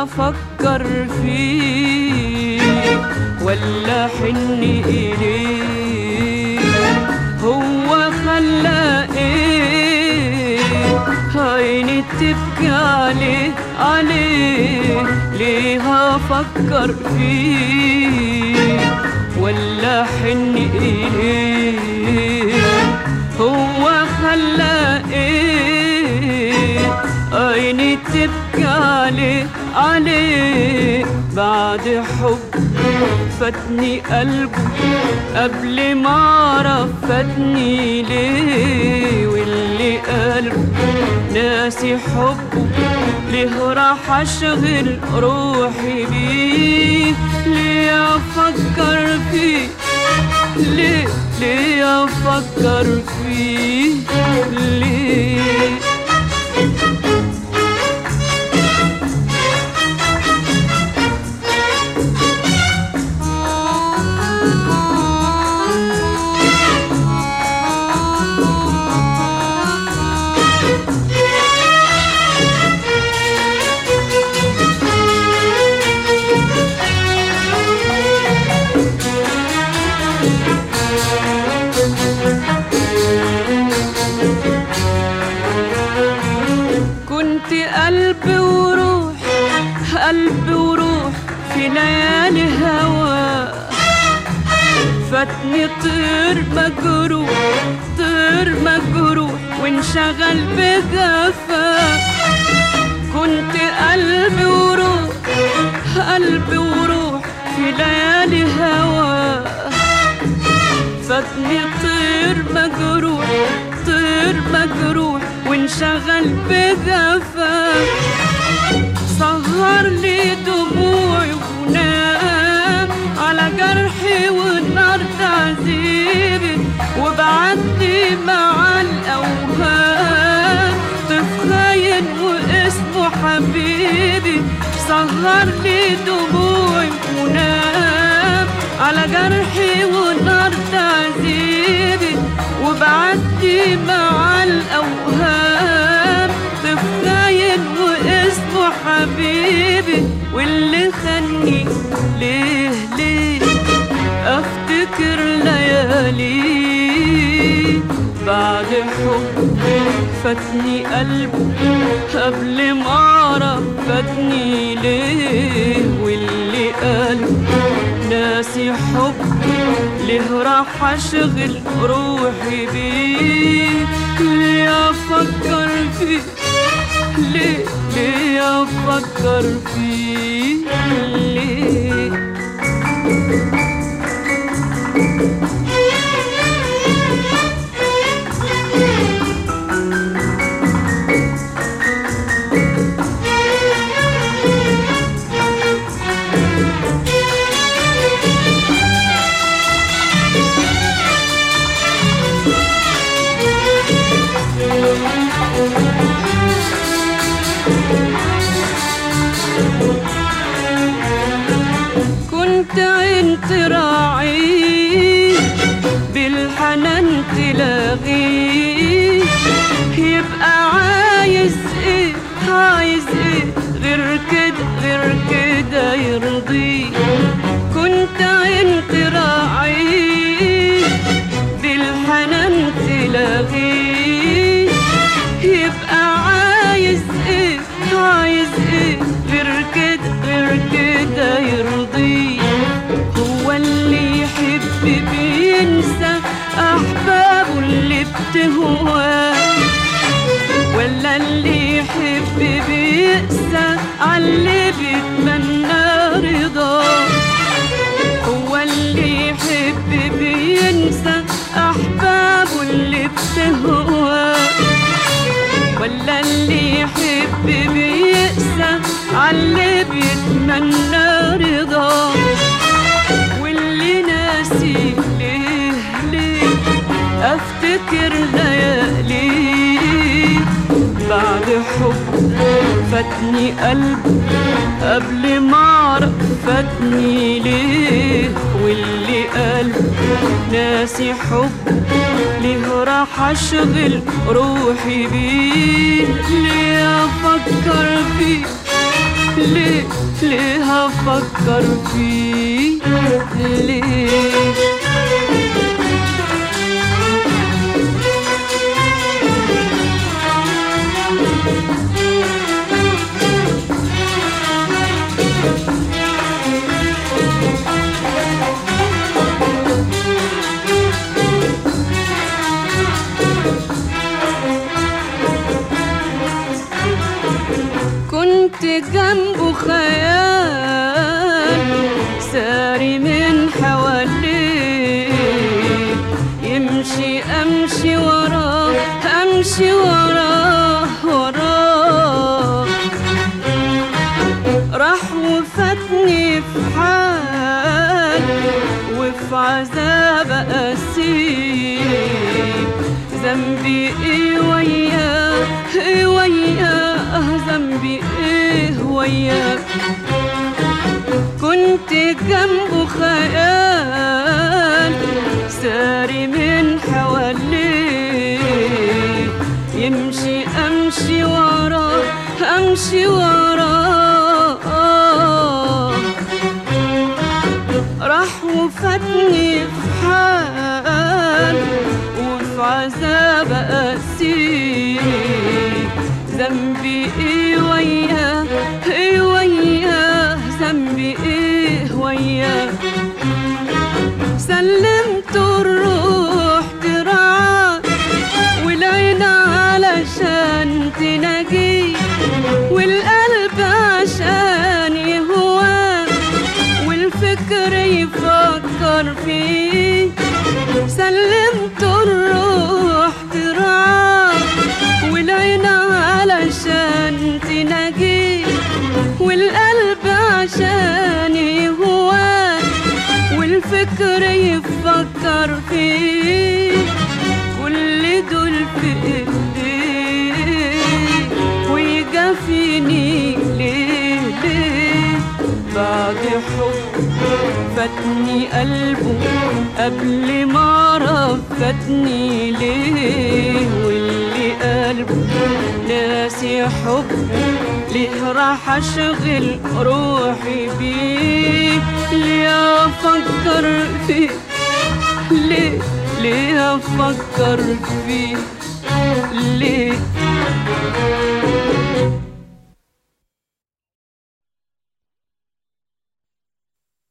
افكر فيه ولا حن اليه هو خلى ايه عيني تبكي عليه عليه ليه افكر فيه ولا حن اليه هو خلى ايه عيني تبكي عليه عليه بعد حب فاتني قلبه قبل ما اعرف فاتني ليه واللي قلبه ناسي حبه ليه راح اشغل روحي بيه ليه افكر فيه ليه ليه افكر فيه ليه كنت قلب وروح قلب وروح في ليالي هوا فاتني طير مجروح طير مجروح وانشغل بجفا كنت قلب وروح قلب وروح في ليالي هوا فاتني طير مجروح طير مجروح وانشغل بجفا سهر لي دموعي ونام على جرحي والنار تعذيبي وبعدي مع الاوهام تخاين واسمه حبيبي سهر لي دموعي ونام على جرحي والنار تعذيبي وبعدي مع الاوهام تخاين واسمه حبيبي واللي خاني ليه ليه افتكر ليالي بعد حب فاتني قلبه قبل ما اعرف فاتني ليه واللي قلبه ناسي حب ليه راح اشغل روحي بيه ليه افكر فيه ليه ليه افكر فيه ليه كنت عين تراعيه بالحنان تلاغيه يبقى عايز ايه عايز ايه غير كده غير كده يرضيه كنت عين تراعيه بالحنان تلاغيه يبقى عايز ايه عايز ايه غير كده غير كده يرضيه هو اللي يحب بينسى احبابه اللي بتهواه ولا اللي يحب بيقسى عاللي بيتمنى رضاه هو اللي يحب بينسى احبابه اللي بتهواه ولا اللي يحب بيقسى عاللي بيتمنى رضاه واللي ناسي ليه ليه افتكر ليالي بعد حب فاتني قلب قبل ما اعرف فاتني ليه واللي قلب ناسي حب ليه راح اشغل روحي بيه ليه افكر فيه ليه ليه هفكر فيه ليه كنت جنبه خيال ساري من حواليه يمشي امشي وراه امشي وراه وراه راح وفاتني في حال وفي عذاب اسير ذنبي ايه وياه ايه وياه ذنبي ايه وياه كنت جنبه خيال ساري من حواليه يمشي امشي وراه امشي وراه راح وفاتني في حال وفي عذاب اسير ذنبي ايه وياه ايه وياه ذنبي ايه وياه سلمت الروح ترعاه والعين علشان تناجيه والقلب عشان يهواه والفكر يفكر فيه سلمت الروح ترعاه والعين علشان تناجيه والقلب عشان يهواه والفكر يفكر فيه كل دول في ايديه ويجافيني ليه ليه بعد حب فاتني قلبه قبل ما اعرف فاتني ليه واللي قلبه ناسي حب ليه راح اشغل روحي بيه ليه افكر فيه ليه ليه افكر فيه ليه